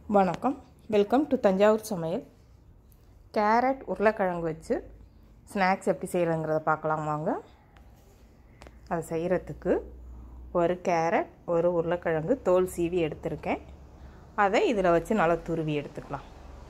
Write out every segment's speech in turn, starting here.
வணக்கம் welcome to Thanjavur சமையல் carrot உருளைக்கிழங்கு வச்சு ஸ்நாக்ஸ் எப்படி செய்கிறதுங்கிறத பார்க்கலாம் வாங்க அதை செய்கிறதுக்கு ஒரு கேரட் ஒரு உருளைக்கிழங்கு தோல் சீவி எடுத்திருக்கேன் அதை இதில் வச்சு நல்லா துருவி எடுத்துக்கலாம்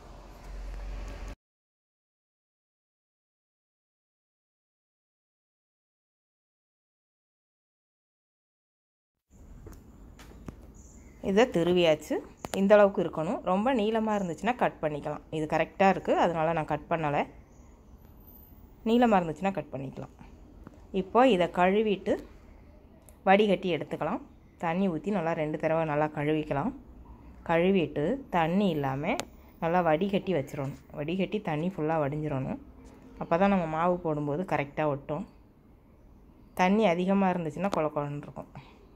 இதை திருவியாச்சு இந்த அளவுக்கு இருக்கணும் ரொம்ப நீளமாக இருந்துச்சுன்னா கட் பண்ணிக்கலாம் இது கரெக்டாக இருக்குது அதனால் நான் கட் பண்ணலை நீளமாக இருந்துச்சுன்னா கட் பண்ணிக்கலாம் இப்போ இதை கழுவிட்டு வடிகட்டி எடுத்துக்கலாம் தண்ணி ஊற்றி நல்லா ரெண்டு தடவை நல்லா கழுவிக்கலாம் கழுவிட்டு தண்ணி இல்லாமல் நல்லா வடிகட்டி வச்சிடணும் வடிகட்டி தண்ணி ஃபுல்லாக வடிஞ்சிடணும் அப்போ தான் நம்ம மாவு போடும்போது கரெக்டாக ஒட்டும் தண்ணி அதிகமாக இருந்துச்சுன்னா கொல குழன்னு இருக்கும்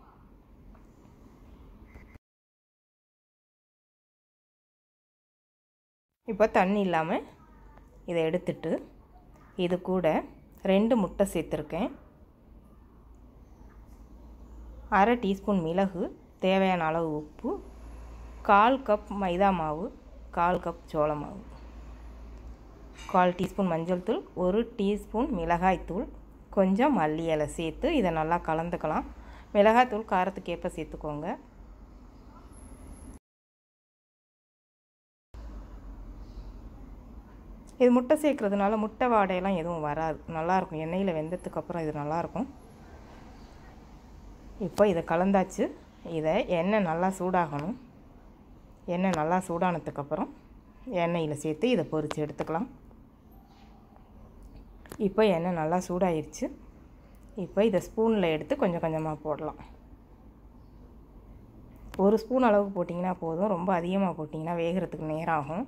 இப்போ தண்ணி இல்லாமல் இதை எடுத்துட்டு இது கூட ரெண்டு முட்டை சேர்த்துருக்கேன் அரை டீஸ்பூன் மிளகு தேவையான அளவு உப்பு கால் கப் மைதா மாவு கால் கப் சோள மாவு கால் டீஸ்பூன் மஞ்சள் தூள் ஒரு டீஸ்பூன் மிளகாய் தூள் கொஞ்சம் மல்லி இலை சேர்த்து இதை நல்லா கலந்துக்கலாம் மிளகாய் தூள் காரத்துக்கு ஏற்ப சேர்த்துக்கோங்க இது முட்டை சேர்க்குறதுனால முட்டை வாடையெல்லாம் எதுவும் வராது நல்லாயிருக்கும் எண்ணெயில் வெந்ததுக்கப்புறம் இது நல்லாயிருக்கும் இப்போ இதை கலந்தாச்சு இதை எண்ணெய் நல்லா சூடாகணும் எண்ணெய் நல்லா சூடானதுக்கப்புறம் எண்ணெயில் சேர்த்து இதை பொரித்து எடுத்துக்கலாம் இப்போ எண்ணெய் நல்லா சூடாயிருச்சு இப்போ இதை ஸ்பூனில் எடுத்து கொஞ்சம் கொஞ்சமாக போடலாம் ஒரு ஸ்பூன் அளவுக்கு போட்டிங்கன்னா போதும் ரொம்ப அதிகமாக போட்டிங்கன்னா வேகிறதுக்கு நேரம் ஆகும்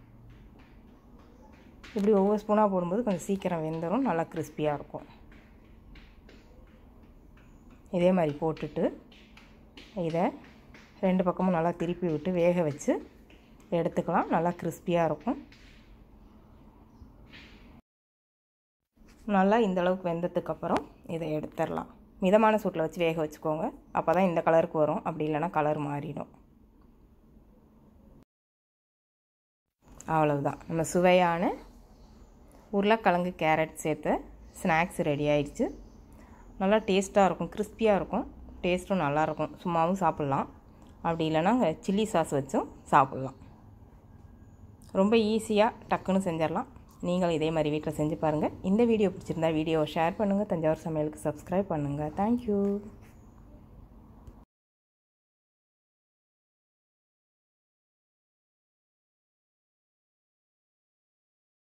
இப்படி ஒவ்வொரு ஸ்பூனாக போடும்போது கொஞ்சம் சீக்கிரம் வெந்துடும் நல்லா கிறிஸ்பியாக இருக்கும் இதே மாதிரி போட்டுட்டு இதை ரெண்டு பக்கமும் நல்லா திருப்பி விட்டு வேக வச்சு எடுத்துக்கலாம் நல்லா கிறிஸ்பியாக இருக்கும் நல்லா இந்த அளவுக்கு வெந்ததுக்கப்புறம் இதை எடுத்துடலாம் மிதமான சூட்டில் வச்சு வேக வச்சுக்கோங்க அப்போ தான் இந்த கலருக்கு வரும் அப்படி இல்லைன்னா கலர் மாறிடும் அவ்வளவுதான் நம்ம சுவையான உருளைக்கிழங்கு கேரட் சேர்த்து ஸ்நாக்ஸ் ரெடி ஆயிடுச்சு நல்லா டேஸ்ட்டாக இருக்கும் கிறிஸ்பியாக இருக்கும் டேஸ்ட்டும் நல்லாயிருக்கும் சும்மாவும் சாப்பிட்லாம் அப்படி இல்லைன்னா சில்லி சாஸ் வச்சும் சாப்பிட்லாம் ரொம்ப ஈஸியாக டக்குன்னு செஞ்சிடலாம் நீங்களும் இதே மாதிரி வீட்டில் செஞ்சு பாருங்கள் இந்த வீடியோ பிடிச்சிருந்தா வீடியோவை ஷேர் பண்ணுங்கள் தஞ்சாவூர் சமையலுக்கு சப்ஸ்கிரைப் பண்ணுங்கள் தேங்க்யூ